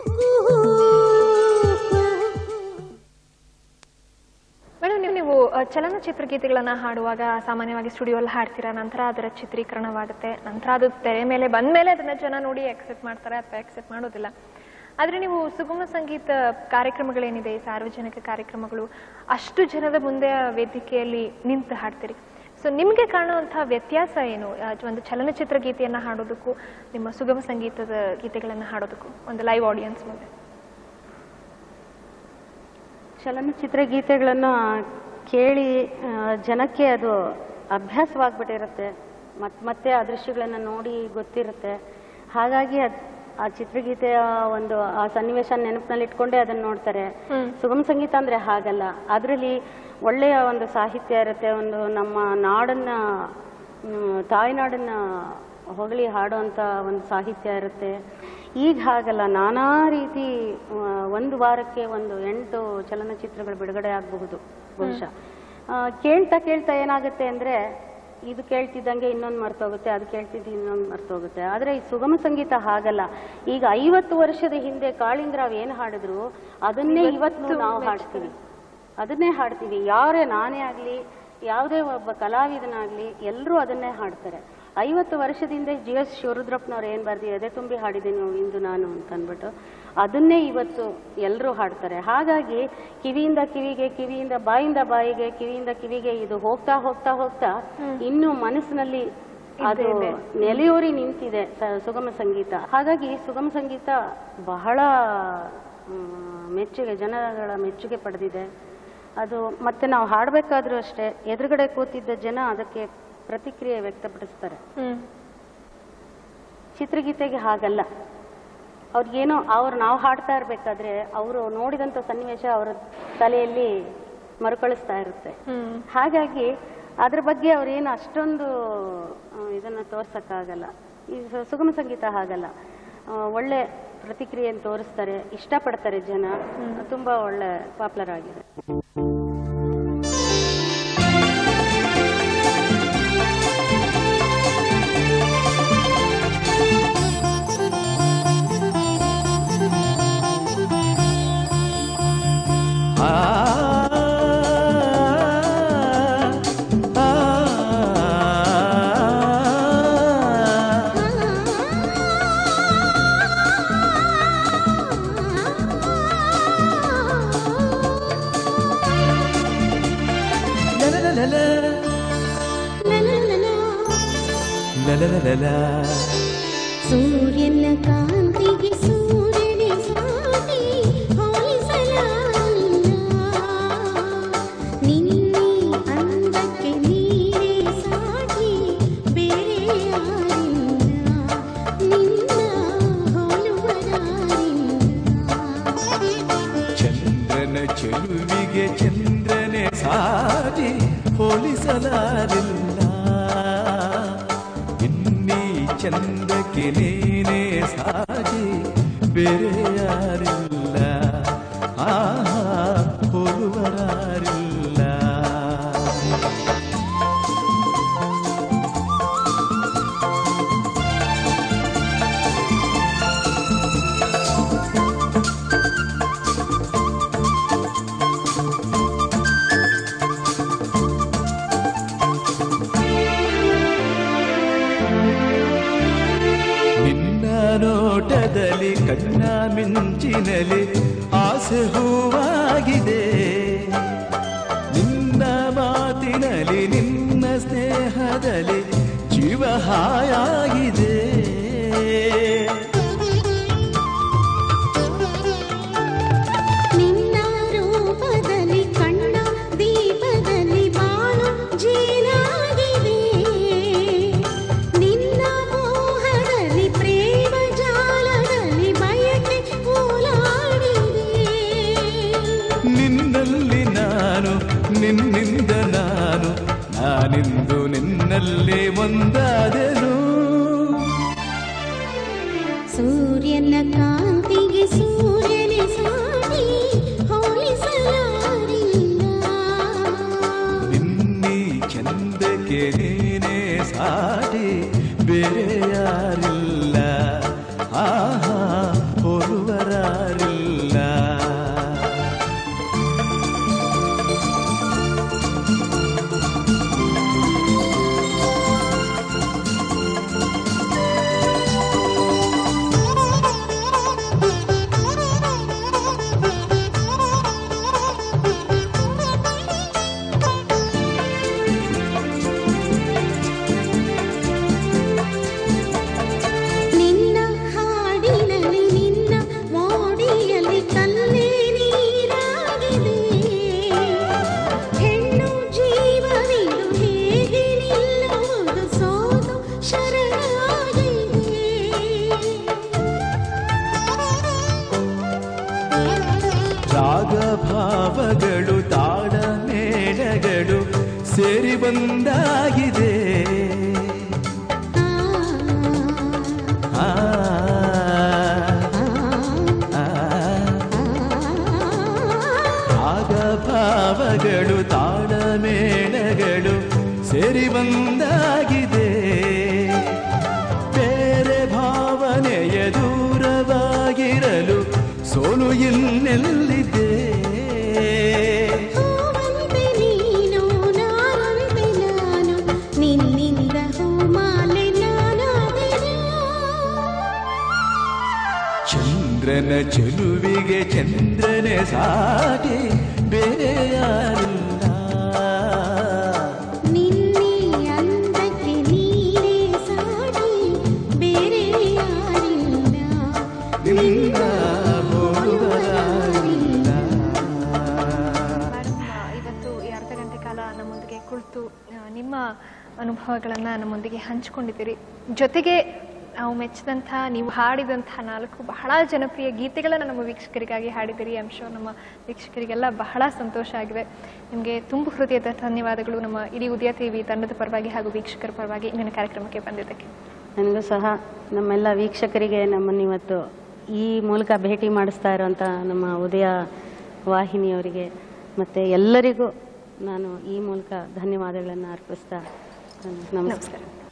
Madam ನೀವು ನೀವು ಅ, ಚಲನಚಿತ್ರ ಗೀತೆಗಳನ್ನ ಹಾಡುವಾಗ ಸಾಮಾನ್ಯವಾಗಿ ಸ್ಟುಡಿಯೋಲ್ಲಿ ಹಾಡ್ತೀರಾ ನಂತರ ಅದರ ಚಿತ್ರೀಕರಣವಾಗುತ್ತೆ ನಂತರ ಅದು ತೆರೆ ಮೇಲೆ ಬಂದ ಮೇಲೆ ಅದನ್ನ ಜನ ನೋಡಿ ಅಕ್ಸೆಪ್ಟ್ ಮಾಡ್ತಾರೆ ಅಥವಾ ಅಕ್ಸೆಪ್ಟ್ ಮಾಡೋದಿಲ್ಲ ಆದ್ರೆ ನೀವು ಸುಗಮ ಸಂಗೀತ ಕಾರ್ಯಕ್ರಮಗಳೇನಿದೆ ಸಾರ್ವಜನಿಕ ಕಾರ್ಯಕ್ರಮಗಳು ಅಷ್ಟು ಜನದ ಮುಂದೆ ಆ ವೇದಿಕೆಯಲ್ಲಿ ನಿಂತು ಹಾಡ್ತೀರಿ ಸೊ ನಿಮಗೆ ಕಾಣುವಂತಹ ವ್ಯತ್ಯಾಸ ಏನು ಆ, ಒಂದು ಚಲನಚಿತ್ರ ಗೀತೆಯನ್ನ ಹಾಡೋದಕ್ಕೂ ನಿಮ್ಮ ಸುಗಮ ಸಂಗೀತದ ಗೀತೆಗಳನ್ನ ಹಾಡೋದಕ್ಕೂ ಒಂದು ಲೈವ್ ಆಡಿಯನ್ಸ್ ಮುಂದೆ ಚಲನಚಿತ್ರ ಗೀತೆಗಳನ್ನು ಕೇಳಿ ಆ, ಜನಕ್ಕೆ ಅದು ಅಭ್ಯಾಸವಾಗ್ಬಿಟ್ಟಿರುತ್ತೆ ಮತ್ತೆ ಮತ್ತೆ ಆ ದೃಶ್ಯಗಳನ್ನು ನೋಡಿ ಗೊತ್ತಿರುತ್ತೆ ಹಾಗಾಗಿ ಅದ್ ಆ ಚಿತ್ರಗೀತೆಯ ಒಂದು ಆ ಸನ್ನಿವೇಶ ನೆನಪಿನಲ್ಲಿ ಇಟ್ಕೊಂಡೇ ಅದನ್ನ ನೋಡ್ತಾರೆ ಸುಗಮ ಸಂಗೀತ ಅಂದ್ರೆ ಹಾಗಲ್ಲ ಅದರಲ್ಲಿ ಒಳ್ಳೆಯ ಒಂದು ಸಾಹಿತ್ಯ ಇರುತ್ತೆ ಒಂದು ನಮ್ಮ ನಾಡನ್ನ ಮ್, ತಾಯ್ನಾಡನ್ನ ಹೊಗಳಿ ಹಾಡುವಂಥ ಒಂದು ಸಾಹಿತ್ಯ ಇರುತ್ತೆ ಈಗ ಹಾಗಲ್ಲ ನಾನಾ ರೀತಿ ಆ, ಒಂದು ವಾರಕ್ಕೆ ಒಂದು ಎಂಟು ಚಲನಚಿತ್ರಗಳು ಬಿಡುಗಡೆ ಆಗಬಹುದು ಬಹುಶಃ ಆ, ಕೇಳ್ತಾ ಕೇಳ್ತಾ ಏನಾಗುತ್ತೆ ಅಂದ್ರೆ ಇದು ಕೇಳ್ತಿದ್ದಂಗೆ ಇನ್ನೊಂದು ಮರ್ತೋಗುತ್ತೆ ಅದು ಕೇಳ್ತಿದ್ದು ಇನ್ನೊಂದು ಮರ್ತೋಗುತ್ತೆ ಆದರೆ ಈ ಸುಗಮ ಸಂಗೀತ ಹಾಗಲ್ಲ ಈಗ ಐವತ್ತು ವರ್ಷದ ಹಿಂದೆ ಕಾಳಿಂಗರಾವ್ ಏನು ಹಾಡಿದ್ರು ಅದನ್ನೇ ಇವತ್ತು ನಾವು ಹಾಡ್ತೀವಿ ಅದನ್ನೇ ಹಾಡ್ತೀವಿ ಯಾರೇ ನಾನೇ ಆಗಲಿ ಯಾವುದೇ ಒಬ್ಬ ಕಲಾವಿದನಾಗ್ಲಿ ಎಲ್ಲರೂ ಅದನ್ನೇ ಹಾಡ್ತಾರೆ ಐವತ್ತು ವರ್ಷದಿಂದ ಜಿ ಎಸ್ ಶಿವರುದ್ರಪ್ಪನವ್ರು ಏನು ಬರ್ದಿ ಎದೆ ತುಂಬಿ ಹಾಡಿದ್ದೀನಿ ಇಂದು ನಾನು ಅಂತ ಅಂದ್ಬಿಟ್ಟು ಅದನ್ನೇ ಇವತ್ತು ಎಲ್ಲರೂ ಹಾಡ್ತಾರೆ ಹಾಗಾಗಿ ಕಿವಿಯಿಂದ ಕಿವಿಗೆ ಕಿವಿಯಿಂದ ಬಾಯಿಂದ ಬಾಯಿಗೆ ಕಿವಿಯಿಂದ ಕಿವಿಗೆ ಇದು ಹೋಗ್ತಾ ಹೋಗ್ತಾ ಹೋಗ್ತಾ ಇನ್ನು ಮನಸ್ಸಿನಲ್ಲಿ ಅದು ನೆಲೆಯೂರಿ ನಿಂತಿದೆ ಸ- ಸುಗಮ ಸಂಗೀತ ಹಾಗಾಗಿ ಸುಗಮ ಸಂಗೀತ ಬಹಳ ಮ್, ಮೆಚ್ಚುಗೆ ಜನಗಳ ಮೆಚ್ಚುಗೆ ಪಡೆದಿದೆ ಅದು ಮತ್ತೆ ನಾವು ಹಾಡಬೇಕಾದ್ರೂ ಅಷ್ಟೇ ಎದುರುಗಡೆ ಕೂತಿದ್ದ ಜನ ಅದಕ್ಕೆ ಪ್ರತಿಕ್ರಿಯೆ ವ್ಯಕ್ತಪಡಿಸ್ತಾರೆ ಹ್ಮ್ ಚಿತ್ರಗೀತೆಗೆ ಹಾಗಲ್ಲ ಅವ್ರಿಗೇನೋ ಅವ್ರು ನಾವು ಹಾಡ್ತಾ ಇರ್ಬೇಕಾದ್ರೆ ಅವರು ನೋಡಿದಂಥ ಸನ್ನಿವೇಶ ಅವರ ತಲೆಯಲ್ಲಿ ಮರುಕಳಿಸ್ತಾ ಇರುತ್ತೆ ಹ್ಮ್ ಹಾಗಾಗಿ ಅದ್ರ ಬಗ್ಗೆ ಅವ್ರೇನು ಅಷ್ಟೊಂದು ಆ, ಇದನ್ನ ತೋರ್ಸಕ್ಕಾಗಲ್ಲ ಈ ಸು- ಸುಗಮ ಸಂಗೀತ ಹಾಗಲ್ಲ ಆ, ಒಳ್ಳೆ ಪ್ರತಿಕ್ರಿಯೆಯನ್ನು ತೋರಿಸ್ತಾರೆ ಇಷ್ಟಪಡ್ತಾರೆ ಜನ ತುಂಬಾ ಒಳ್ಳೆ ಪಾಪ್ಯುಲರ್ ಆಗಿದೆ ಸೂರ್ಯನ ಕಾಂತಿಗೆ ಸೂರ್ಯನೇ ಸಾಟಿ ಹೋಲಿಸಲಾರಿಲ್ಲ ನಿನ್ನೆ ಅಂದಕ್ಕೆ ನೀರೇ ಸಾಟಿ ಬೇರೆ ಯಾರಿಲ್ಲ ನಿನ್ನ ಹೋಲುವರಾರಿಲ್ಲ ಚಂದ್ರನ ಚೆಲುವಿಗೆ ಚಂದ್ರನೇ ಸಾಟಿ ಹೋಲಿಸಲಾರಿಲ್ಲ ಇನ್ನೀ ಚಂದಕ್ಕೆ ನೀನೇ ಸಾಟಿ ಬೇರೆ ಯಾರಿಲ್ಲ ಆಹಾ ಹೋಲುವರಾರಿಲ್ಲ ನಿನ್ನ ನೋಟದಲ್ಲಿ ಕಣ್ಣ ಮಿಂಚಿನಲಿ ಆಸೆ ಹೂವಾಗಿದೆ ನಿನ್ನ ಮಾತಿನಲ್ಲಿ ನಿನ್ನ ಸ್ನೇಹದಲ್ಲಿ ಜೀವ ಹಾಯಾಗಿದೆ ನಿನ್ನ ರೂಪದಲ್ಲಿ ಕಣ್ಣ ದೀಪದಲ್ಲಿ ಬಾಳು ಜೀನಾಗಿದೆ ನಿನ್ನ ಮೋಹದಲ್ಲಿ ಪ್ರೇಮ ಜಾಲದಲ್ಲಿ ಬಯಕೆ ಓಲಾಡಿದೆ ನಿನ್ನಲ್ಲಿ ನಾನು ನಿನ್ನಿಂದ ನಾನು ನಾನಿಂದು ನಿನ್ನಲ್ಲಿ ಒಂದಾದೆನು ಸೂರ್ಯನ ಕಾಂತಿಗೆ ಸೂರ್ಯನೇ ಸಾಟಿ ಹೋಲಿಸಲಾರಿಲ್ಲ ನಿನ್ನೀ ಚಂದಕ್ಕೆ ನೀನೇ ಸಾಟಿ ಬೇರೆ ಯಾರಿಲ್ಲ ಆಹಾ ಹೋಲುವರಾರಿಲ್ಲ ರಾಗ ಭಾವಗಳು ತಾಳ ಮೇಳಗಳು ಸೇರಿ ಬಂದಾಗಿದೆ ಆ, ಆ, ರಾಗ ಭಾವಗಳು ತಾಳ ಮೇಳಗಳು ಸೇರಿ ಬಂದಾಗಿದೆ ಬೇರೆ ಭಾವನೆಯ ದೂರವಾಗಿರಲು ಸೋಲು ಇನ್ನೆಲ್ಲಿದೆ ಹೂವಂತೆ ನೀನು ನಾರಂತೆ ನಾನು ನಿನ್ನಿಂದ ಹೂಮಾಲೆ ನಾನಾದೆನು ಚಂದ್ರನ ಚೆಲುವಿಗೆ ಚಂದ್ರನೇ ಸಾಟಿ ಬೇರೆ ಯಾರಿಲ್ಲ ನಿನ್ನೆ ಅಂದಕ್ಕೆ ನೀನೇ ಸಾಟಿ ಬೇರೆ ಯಾರಿಲ್ಲ ನಿನ್ನ ಹೋಲುವರಾರಿಲ್ಲ. ಮೇಡಮ್ ಇವತ್ತು ಈ ಅರ್ಧ ಗಂಟೆ ಕಾಲ ನಮ್ಮೊಂದಿಗೆ ಕುಳಿತು ಆ, ನಿಮ್ಮ ಅನುಭವಗಳನ್ನು ನಮ್ಮೊಂದಿಗೆ ಹಂಚಿಕೊಂಡಿದ್ದೀರಿ ಜೊತೆಗೆ ನಾವು ಮೆಚ್ಚಿದಂಥ ನೀವು ಹಾಡಿದಂಥ ನಾಲ್ಕು ಬಹಳ ಜನಪ್ರಿಯ ಗೀತೆಗಳನ್ನು ನಮ್ಮ ವೀಕ್ಷಕರಿಗಾಗಿ ಹಾಡಿದ್ದೀರಿ ಅಂಶ ನಮ್ಮ ವೀಕ್ಷಕರಿಗೆಲ್ಲ ಬಹಳ ಸಂತೋಷ ಆಗಿದೆ ನಿಮಗೆ ತುಂಬ ಹೃದಯದ ಧನ್ಯವಾದಗಳು ನಮ್ಮ ಇಡೀ ಉದಯ ಟಿವಿ ತಂಡದ ಪರವಾಗಿ ಹಾಗೂ ವೀಕ್ಷಕರ ಪರವಾಗಿ ಇಂದಿನ ಕಾರ್ಯಕ್ರಮಕ್ಕೆ ಬಂದಿದ್ದಕ್ಕೆ ನನಗೂ ಸಹ ನಮ್ಮೆಲ್ಲ ವೀಕ್ಷಕರಿಗೆ ನಮ್ಮನ್ನು ಇವತ್ತು ಈ ಮೂಲಕ ಭೇಟಿ ಮಾಡಿಸ್ತಾ ಇರೋಂಥ ನಮ್ಮ ಉದಯ ವಾಹಿನಿಯವರಿಗೆ ಮತ್ತು ಎಲ್ಲರಿಗೂ ನಾನು ಈ ಮೂಲಕ ಧನ್ಯವಾದಗಳನ್ನು ಅರ್ಪಿಸ್ತಾ ನಾನು ನಮಸ್ಕಾರ ನಮಸ್ಕಾರ